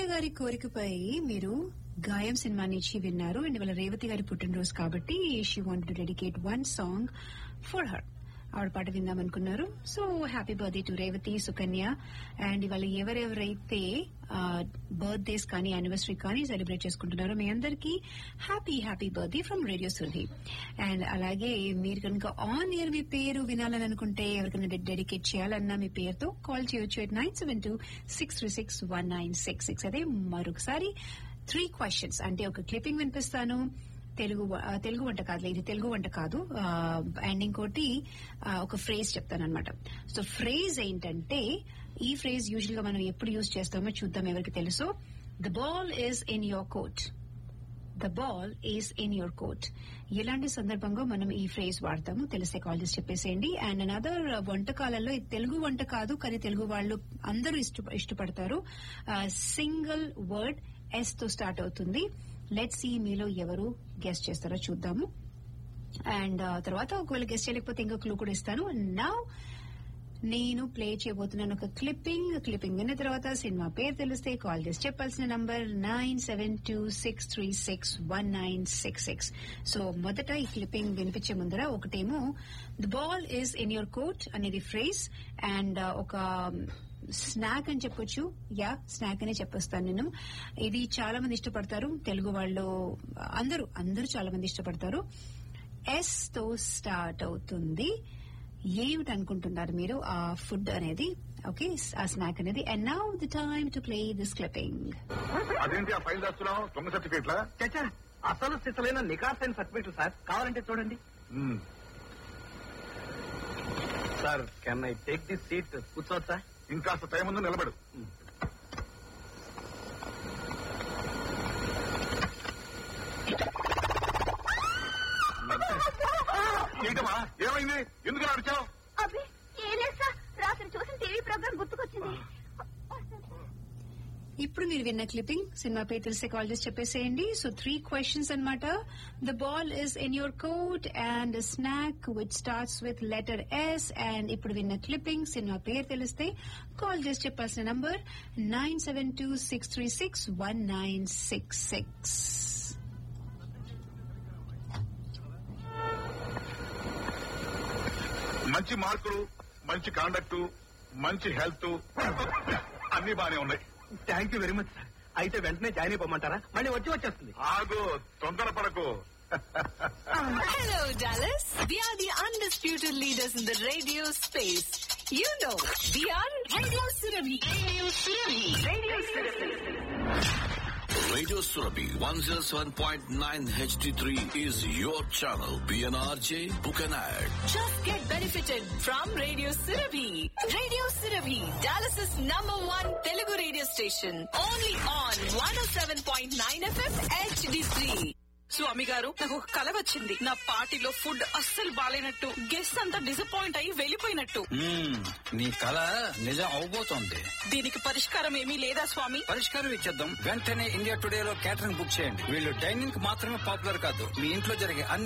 గారి కోరికపై మీరు గాయం సినిమా నుంచి విన్నారు అండ్ ఇవాళ రేవతి గారి పుట్టినరోజు కాబట్టి she want to dedicate one song for her ఆవిడ పాట విందాం అనుకున్నారు so happy birthday to Revathi Sukanya and ఇవాళ ఎవరెవరైతే బర్త్డేస్ కానీ యానివర్సరీ కానీ సెలబ్రేట్ చేసుకుంటున్నారో మీ అందరికీ happy happy birthday from radio Surabhi and అలాగే మీరు కనుక ఆన్ ఇయర్ మీ పేరు వినాలని అనుకుంటే ఎవరికైనా డెడికేట్ చేయాలన్నా మీ పేరుతో కాల్ చేయొచ్చు at nine seven two six three six one nine six six అదే మరొకసారి త్రీ క్వశ్చన్స్ అంటే ఒక క్లిప్పింగ్ వినిపిస్తాను తెలుగు వ- ఆ, తెలుగు వంట కాదు ఇది తెలుగు వంట కాదు అండ్ ఇంకోటి ఆ, ఒక ఫ్రేజ్ చెప్తాను అనమాట సో ఫ్రేజ్ ఏంటంటే ఈ ఫ్రేజ్ యూజువల్ గా మనం ఎప్పుడు యూజ్ చేస్తామో చూద్దాం ఎవరికి తెలుసు the ball is in your court the ball is in your court ఎలాంటి సందర్భంగా మనం ఈ ఫ్రేజ్ వాడతాము తెలిసే కాల్ చేసి చెప్పేసేయండి అండ్ అనదర్ వంటకాలలో ఇది తెలుగు వంట కాదు కానీ తెలుగు వాళ్ళు అందరూ ఇష్ట ఇష్టపడతారు సింగిల్ వర్డ్ ఎస్ తో స్టార్ట్ అవుతుంది లెట్ సి మీలో ఎవరు గెస్ట్ చేస్తారో చూద్దాము అండ్ తర్వాత ఒకవేళ గెస్ట్ చేయలేకపోతే ఇంకో క్లూ కూడా ఇస్తాను నౌ నేను ప్లే చేయబోతున్నాను ఒక క్లిప్పింగ్ క్లిప్పింగ్ విన్న తర్వాత సినిమా పేరు తెలిస్తే కాల్ చేసి చెప్పాల్సిన number nine seven two six three six one nine six six so మొదట ఈ క్లిప్పింగ్ వినిపించే ముందర ఒకటేమో the ball is in your court అనేది ఫ్రేజ్ అండ్ ఒక స్నాక్ అని చెప్పొచ్చు యా స్నాక్ అనే చెప్పొస్తాను నేను ఇది చాలా మంది ఇష్టపడతారు తెలుగు వాళ్ళు అందరూ అందరూ చాలా మంది ఇష్టపడతారు ఎస్ తో స్టార్ట్ అవుతుంది ఏమిటి అనుకుంటున్నారు మీరు ఆ ఫుడ్ అనేది ఓకే ఆ స్నాక్ అనేది and now the time to play this clipping అదేంటి ఆ ఫైల్ దాస్తున్నావు దొంగ సర్టిఫికేట్లా చచ్చా అసలు సిసలైన నికార్సైన సర్టిఫికెట్ సార్ కావాలంటే చూడండి మ్మ్. Sir can I take this seat కూర్చోవచ్చా ఇంకాస్త టైం ముందు నిలబడు ఏంటమ్మా ఏమైంది ఎందుకు అడిచావు అబ్బే ఏం లేదు సార్ రాత్రి చూసిన టీవీ ప్రోగ్రామ్ గుర్తుకొచ్చింది ఇప్పుడు మీరు విన్న క్లిప్పింగ్ సినిమా పేరు తెలిసే కాల్ చేసి చెప్పేసేయండి సో త్రీ క్వశ్చన్స్ అన్నమాట the ball is in your court and snack which starts with letter S and ఇప్పుడు విన్న క్లిప్పింగ్ సినిమా పేరు తెలిస్తే కాల్ చేసి చెప్పాల్సిన number nine seven two six three six one nine six six మంచి మార్కులు మంచి కాండక్ట్ మంచి హెల్త్ అన్ని బానే ఉన్నాయి thank you very much sir అయితే వెంటనే జాయిన్ అయిపోమంటారా మళ్ళీ వచ్చి వచ్చేస్తుంది ఆగు తొందర పడకు Hello, Dallas. We are the undisputed leaders in the radio space. You know, we are Radio Surabhi. Radio Surabhi. Radio Surabhi. Radio Surabhi 107.9 HD3 is your channel. PNRJ, book an ad. Just get benefited from Radio Surabhi. Radio Surabhi, Dallas's number one Telugu radio station. Only on 107.9 FM HD3. స్వామి గారు నాకు ఒక కల వచ్చింది నా పార్టీలో food అస్సలు బాలేనట్టు guest అంతా disappoint అయ్యి వెళ్ళిపోయినట్టు మ్మ్. నీ కళ నిజం అవబోతోంది దీనికి పరిష్కారం ఏమీ లేదా స్వామి పరిష్కారం ఇచ్చేద్దాం వెంటనే ఇండియా టుడే లో క్యాటరింగ్ బుక్ చేయండి వీళ్ళు డైనింగ్ మాత్రమే పాపులర్ కాదు మీ ఇంట్లో జరిగే అన్ని